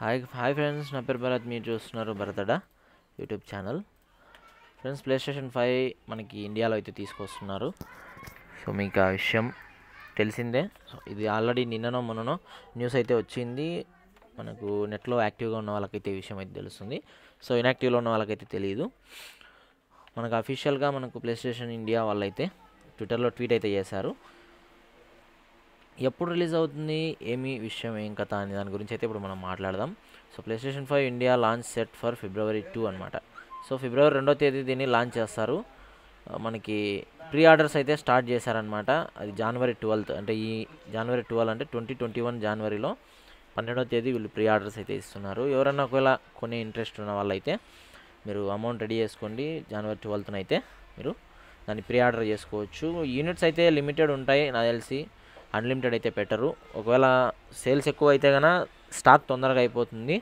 hi hi friends నా పేరు భరత్ మీరు చూస్తున్నారు భరతడా YouTube channel friends PlayStation five మనకి ఇండియాలో అయితే తీసుకొస్తున్నారు సో మీకు ఆ విషయం తెలిసిందే సో ఇది ఆల్రెడీ నిన్ననో మొన్ననో న్యూస్ అయితే వచ్చింది మనకు నెట్లో యాక్టివ్గా ఉన్న వాళ్ళకైతే ఈ విషయం అయితే తెలుస్తుంది సో ఇన్యాక్టివ్లో ఉన్న వాళ్ళకైతే తెలియదు మనకు అఫీషియల్గా మనకు ప్లే స్టేషన్ ఇండియా వాళ్ళైతే ట్విట్టర్లో ట్వీట్ అయితే చేశారు ఎప్పుడు రిలీజ్ అవుతుంది ఏమి విషయం ఏం కథ అనే దాని గురించి అయితే ఇప్పుడు మనం మాట్లాడదాం so PlayStation five India launch set for February two అనమాట సో ఫిబ్రవరి రెండో తేదీ దీన్ని లాంచ్ చేస్తారు ఆ, మనకి ప్రీ ఆర్డర్స్ అయితే స్టార్ట్ చేశారనమాట అది జనవరి ట్వెల్త్ అంటే ఈ జనవరి ట్వెల్వ్ అంటే ట్వంటీ ట్వంటీ వన్ జనవరిలో పన్నెండవ తేదీ వీళ్ళు ప్రీ ఆర్డర్స్ అయితే ఇస్తున్నారు ఎవరైనా ఒకవేళ కొనే ఇంట్రెస్ట్ ఉన్న వాళ్ళైతే మీరు అమౌంట్ రెడీ చేసుకోండి జనవరి ట్వెల్త్న అయితే మీరు దాన్ని ప్రీ ఆర్డర్ చేసుకోవచ్చు యూనిట్స్ అయితే లిమిటెడ్ ఉంటాయి నాకు తెలిసి అన్లిమిటెడ్ అయితే పెట్టరు ఒకవేళ సేల్స్ ఎక్కువ అయితే కనుక స్టాక్ తొందరగా అయిపోతుంది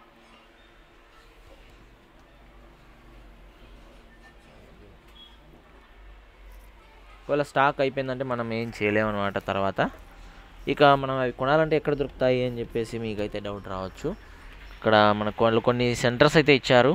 ఒకవేళ స్టాక్ అయిపోయిందంటే మనం ఏం చేయలేమన్నమాట తర్వాత ఇక మనం అవి కొనాలంటే ఎక్కడ దొరుకుతాయి అని చెప్పేసి మీకైతే డౌట్ రావచ్చు ఇక్కడ మనకు వాళ్ళు కొన్ని సెంటర్స్ అయితే ఇచ్చారు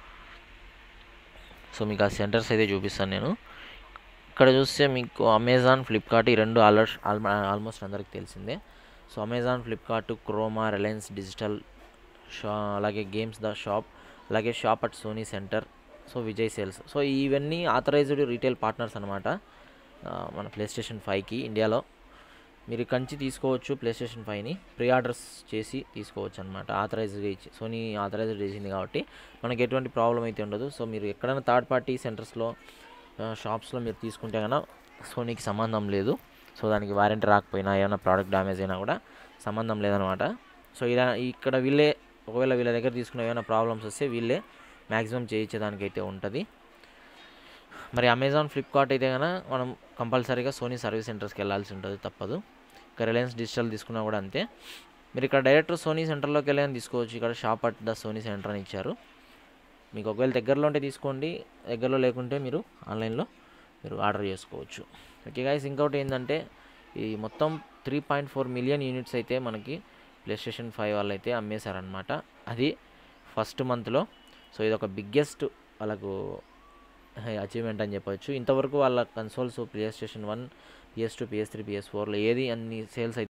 సో మీకు ఆ సెంటర్స్ అయితే చూపిస్తాను నేను ఇక్కడ చూస్తే మీకు అమెజాన్ ఫ్లిప్కార్ట్ ఈ రెండు ఆల్మోస్ట్ ఆల్మోస్ట్ అందరికి తెలిసిందే so Amazon Flipkart Croma Reliance digital షా అలాగే గేమ్స్ ద షాప్ అలాగే shop at Sony centre so Vijay sales so ఇవన్నీ ఆథరైజ్డ్ రీటైల్ పార్ట్నర్స్ అనమాట మన ప్లే స్టేషన్ ఫైవ్కి ఇండియాలో మీరు కంచి తీసుకోవచ్చు ప్లే స్టేషన్ ఫైవ్ని ప్రీ ఆర్డర్స్ చేసి తీసుకోవచ్చు అనమాట ఆథరైజ్డ్ ఇచ్చి సోనీ ఆథరైజ్డ్ చేసింది కాబట్టి మనకి ఎటువంటి ప్రాబ్లం అయితే ఉండదు సో మీరు ఎక్కడైనా థర్డ్ పార్టీ సెంటర్స్లో షాప్స్లో మీరు తీసుకుంటే కనుక సోనీకి సంబంధం లేదు సో దానికి వారంటీ రాకపోయినా ఏమైనా ప్రోడక్ట్ డ్యామేజ్ అయినా కూడా సంబంధం లేదనమాట సో ఇలా ఇక్కడ వీళ్ళే ఒకవేళ వీళ్ళ దగ్గర తీసుకున్న ఏమైనా ప్రాబ్లమ్స్ వస్తే వీళ్ళే మ్యాక్సిమం చేయించేదానికైతే ఉంటుంది మరి అమెజాన్ ఫ్లిప్కార్ట్ అయితే కనుక మనం కంపల్సరీగా సోనీ సర్వీస్ సెంటర్స్కి వెళ్ళాల్సి ఉంటుంది తప్పదు ఇక రిలయన్స్ డిజిటల్ తీసుకున్నా కూడా అంతే మీరు ఇక్కడ డైరెక్ట్ సోనీ సెంటర్లోకి వెళ్ళి తీసుకోవచ్చు ఇక్కడ shop at the Sony centre అని ఇచ్చారు మీకు ఒకవేళ దగ్గరలో ఉంటే తీసుకోండి దగ్గరలో లేకుంటే మీరు ఆన్లైన్లో మీరు ఆర్డర్ చేసుకోవచ్చు ఓకే గాయస్ ఇంకొకటి ఏంటంటే ఈ మొత్తం three point four million units అయితే మనకి ప్లే స్టేషన్ ఫైవ్ వాళ్ళు అయితే అమ్మేశారనమాట అది ఫస్ట్ మంత్లో సో ఇది ఒక బిగ్గెస్ట్ వాళ్ళకు అచీవ్మెంట్ అని చెప్పొచ్చు ఇంతవరకు వాళ్ళ consoles PlayStation one PS two PS three PS ఫోర్లో ఏది అన్ని సేల్స్ అయితే